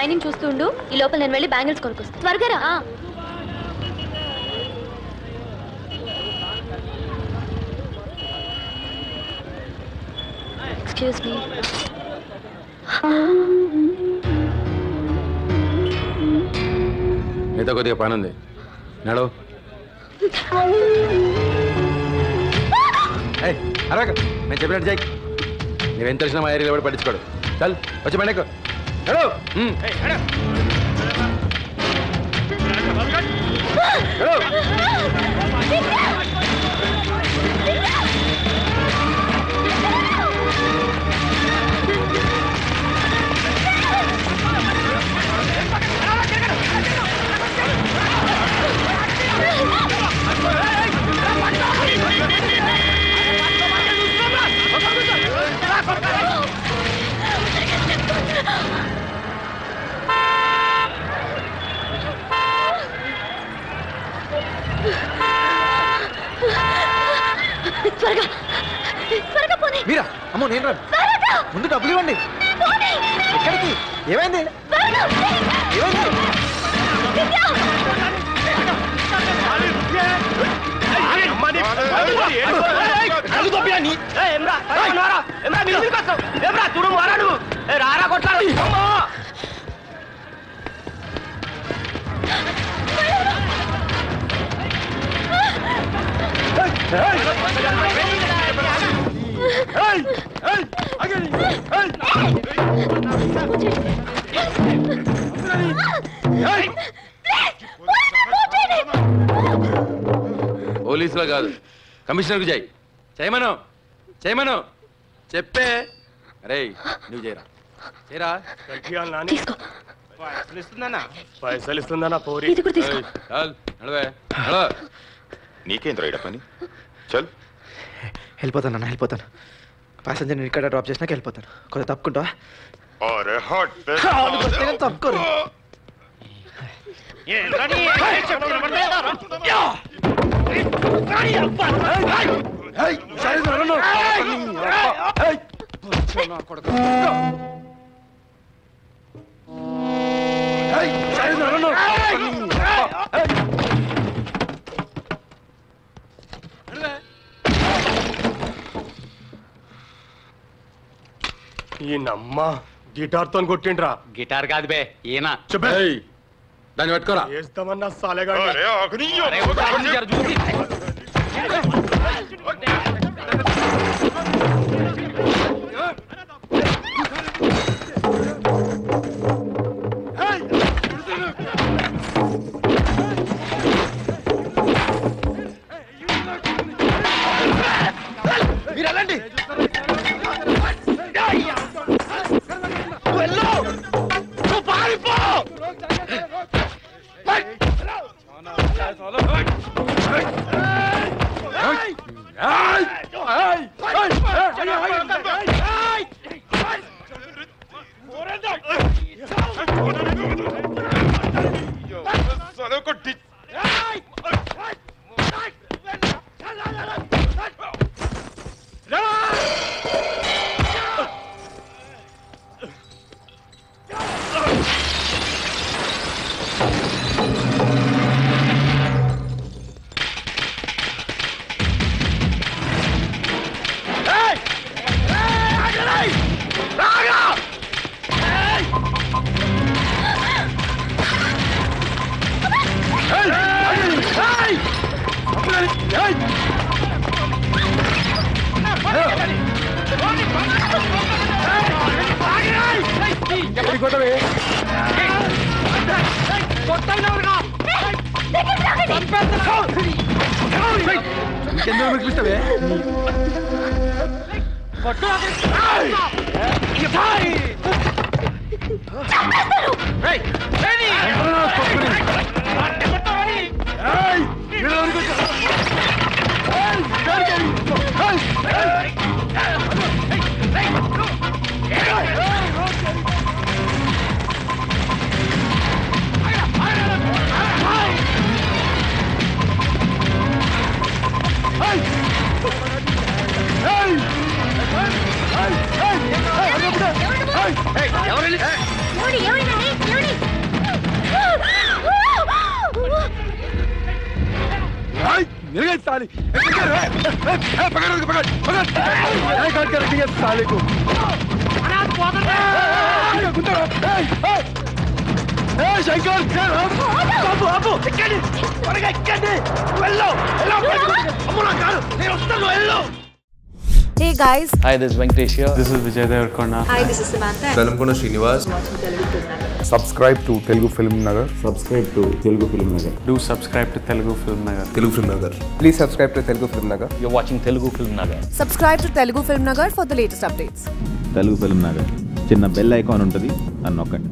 Lining చూస్తుండు ఈ లోపల నేను వెళ్ళి బ్యాంగిల్స్ కొనుక్కొస్తాను త్వరగా రా ఆ. ఎక్స్క్యూజ్ మీ నీతో కొద్దిగా పని ఉంది నడు ఏయ్, అరవక నేను చెప్పినట్టు చేయి నువ్వేం తెలిసినా మా ఏరియాలో కూడా పట్టించుకోడు చల్ వచ్చి బండకు నడు ఉమ్. నడు. త్వరగా త్వరగా పోనీ మీరా అమ్మో నేను రా త్వరగా ముందు డబ్బులు ఇవ్వండి పోనీ ఎక్కడికి ఏమైంది త్వరగా ఏమైంది పోలీసులో కాదు కమిషనర్కి చేయి చేయమను చేయమను చెప్పే అరే నువ్వు చేయరా చేయరా తీసుకో పైసలు ఇస్తుందన్నా పోరి ఇది కూడా తీసుకో ఏయ్, చాల్ నడవే నడవ నీకేం రైడ పని చల్ వెళ్ళిపోతాను అన్న వెళ్ళిపోతాను ప్యాసింజర్ నేను ఇక్కడ డ్రాప్ చేసినాక వెళ్ళిపోతాను కొంచెం తప్పుకుంటా అరే హాట్ తప్పుకోరు ఈ నమ్మ గిటార్ తో కొట్టిండ్రా గిటార్ కాదు బే ఈయన ఏయ్, దాన్ని పట్టుకోరా వేస్తామన్నా సాలేగాడు అరే ఆగనీయో అరే, ఒకసారి జర చూసి. మీరు వెళ్ళండి కొట్టి ఇంకెందుకు వినిపిస్తావే ఎవరు ఏమైందండి मिल गई साली ए, पकड़ उसको पकड़ पकड़ क्या काट के रखेंगे साले को अरे गुंडा ए ए ए शंकर बाबू बाबू ఎక్కండి త్వరగా ఎక్కండి వెళ్ళు వెళ్ళు అమ్మ నా కారు నేను వస్తాను వెళ్ళు Hey guys, Hi, this is Venkatesh here. This is Vijay Devarkonda. hi, this is Samantha. Velankonda Srinivas subscribe to Telugu film Nagar Do subscribe to Telugu Film Nagar. Telugu film Nagar please subscribe to Telugu film Nagar You're watching Telugu Film Nagar. Subscribe to Telugu Film Nagar for the latest updates. Telugu film Nagar చిన్న bell icon ఉంటుంది అని నొక్కండి